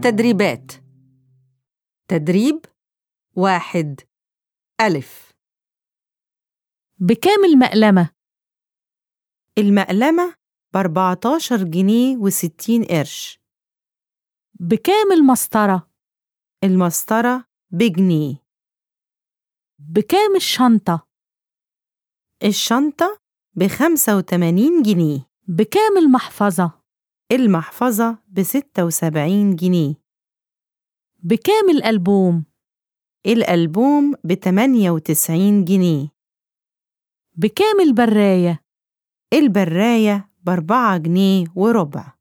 التدريبات تدريب واحد ألف بكام المقلمة؟ المقلمة ب 14 جنيه و60 قرش بكام المسطرة؟ المسطرة بجنيه بكام الشنطة؟ الشنطة ب 85 جنيه بكام المحفظة؟ المحفظة ب 76 جنيه بكام الألبوم؟ الألبوم ب 98 جنيه بكام البراية؟ البراية ب 4 جنيه وربع